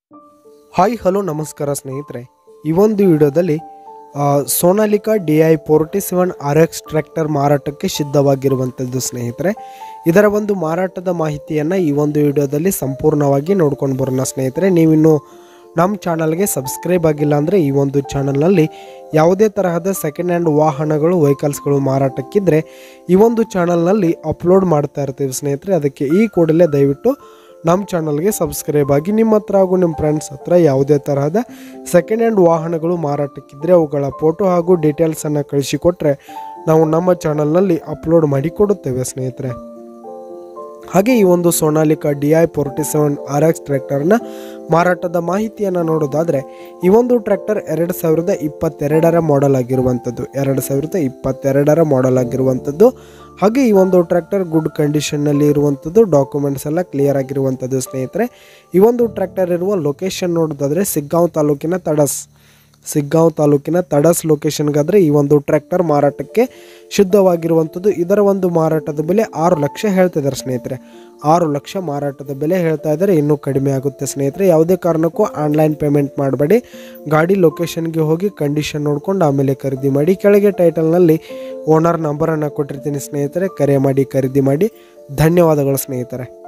hi hello ನಮಸ್ಕಾರ ಸ್ನೇಹಿತರೆ ಈ ಒಂದು ವಿಡಿಯೋದಲ್ಲಿ ಆ, Sonalika D I forty seven R X tractor ಮಾರಾಟಕ್ಕೆ ಸಿದ್ಧವಾಗಿರುವಂಥದ್ದು ಸ್ನೇಹಿತರೆ ಇದರ ಒಂದು ಮಾರಾಟದ ಮಾಹಿತಿಯನ್ನು ಈ ಒಂದು ವಿಡಿಯೋದಲ್ಲಿ ಸಂಪೂರ್ಣವಾಗಿ ನೋಡ್ಕೊಂಡು ಬರೋಣ ಸ್ನೇಹಿತರೆ ನೀವಿನ್ನು ನಮ್ಮ ಚಾನಲ್ಗೆ ಸಬ್ಸ್ಕ್ರೈಬ್ ಆಗಿಲ್ಲ ಅಂದರೆ ಈ ಒಂದು ಚಾನಲ್ನಲ್ಲಿ ಯಾವುದೇ ತರಹದ ಸೆಕೆಂಡ್ ಹ್ಯಾಂಡ್ ವಾಹನಗಳು ವೆಹಿಕಲ್ಸ್ಗಳು ಮಾರಾಟಕ್ಕಿದ್ದರೆ ಈ ಒಂದು ಚಾನಲ್ನಲ್ಲಿ ಅಪ್ಲೋಡ್ ಮಾಡ್ತಾ ಇರ್ತೀವಿ ಸ್ನೇಹಿತರೆ ಅದಕ್ಕೆ ಈ ಕೂಡಲೇ ದಯವಿಟ್ಟು ನಮ್ಮ ಚಾನಲ್ಗೆ ಸಬ್ಸ್ಕ್ರೈಬ್ ಆಗಿ ನಿಮ್ಮ ಹತ್ರ ಹಾಗೂ ನಿಮ್ಮ ಫ್ರೆಂಡ್ಸ್ ಹತ್ರ ಯಾವುದೇ ತರಹದ ಸೆಕೆಂಡ್ ಹ್ಯಾಂಡ್ ವಾಹನಗಳು ಮಾರಾಟಕ್ಕಿದ್ದರೆ ಅವುಗಳ ಫೋಟೋ ಹಾಗೂ ಡೀಟೇಲ್ಸನ್ನು ಕಳಿಸಿಕೊಟ್ರೆ ನಾವು ನಮ್ಮ ಚಾನಲ್ನಲ್ಲಿ ಅಪ್ಲೋಡ್ ಮಾಡಿ ಕೊಡುತ್ತೇವೆ ಸ್ನೇಹಿತರೆ ಹಾಗೆ ಈ ಒಂದು Sonalika D I forty seven R X ಟ್ರ್ಯಾಕ್ಟರ್ನ ಮಾರಾಟದ ಮಾಹಿತಿಯನ್ನು ನೋಡೋದಾದರೆ ಈ ಒಂದು ಟ್ರ್ಯಾಕ್ಟರ್ ಎರಡು ಸಾವಿರದ ಇಪ್ಪತ್ತೆರಡರ ಮಾಡೆಲ್ ಆಗಿರುವಂಥದ್ದು ಎರಡು ಸಾವಿರದ ಇಪ್ಪತ್ತೆರಡರ ಮಾಡೆಲ್ ಆಗಿರುವಂಥದ್ದು ಹಾಗೆ ಈ ಒಂದು ಟ್ರ್ಯಾಕ್ಟರ್ ಗುಡ್ ಕಂಡೀಷನ್ನಲ್ಲಿ ಇರುವಂಥದ್ದು ಡಾಕ್ಯುಮೆಂಟ್ಸ್ ಎಲ್ಲ ಕ್ಲಿಯರ್ ಆಗಿರುವಂಥದ್ದು ಸ್ನೇಹಿತರೆ ಈ ಒಂದು ಟ್ರ್ಯಾಕ್ಟರ್ ಇರುವ ಲೊಕೇಶನ್ ನೋಡೋದಾದರೆ ಸಿಗ್ಗಾಂವ್ ತಾಲೂಕಿನ ತಡಸ್ ಸಿಗ್ಗಾಂವ್ ತಾಲೂಕಿನ ತಡಸ್ ಲೊಕೇಶನ್ಗಾದರೆ ಈ ಒಂದು ಟ್ರ್ಯಾಕ್ಟರ್ ಮಾರಾಟಕ್ಕೆ ಶುದ್ಧವಾಗಿರುವಂಥದ್ದು ಇದರ ಒಂದು ಮಾರಾಟದ ಬೆಲೆ ಆರು ಲಕ್ಷ ಹೇಳ್ತಿದ್ದಾರೆ ಸ್ನೇಹಿತರೆ ಆರು ಲಕ್ಷ ಮಾರಾಟದ ಬೆಲೆ ಹೇಳ್ತಾ ಇದ್ದಾರೆ ಇನ್ನೂ ಕಡಿಮೆ ಆಗುತ್ತೆ ಸ್ನೇಹಿತರೆ ಯಾವುದೇ ಕಾರಣಕ್ಕೂ ಆನ್ಲೈನ್ ಪೇಮೆಂಟ್ ಮಾಡಬೇಡಿ ಗಾಡಿ ಲೊಕೇಶನ್ಗೆ ಹೋಗಿ ಕಂಡೀಷನ್ ನೋಡ್ಕೊಂಡು ಆಮೇಲೆ ಖರೀದಿ ಮಾಡಿ ಕೆಳಗೆ ಟೈಟಲ್ನಲ್ಲಿ ಓನರ್ ನಂಬರನ್ನು ಕೊಟ್ಟಿರ್ತೀನಿ ಸ್ನೇಹಿತರೆ ಕರೆ ಮಾಡಿ ಖರೀದಿ ಮಾಡಿ ಧನ್ಯವಾದಗಳು ಸ್ನೇಹಿತರೆ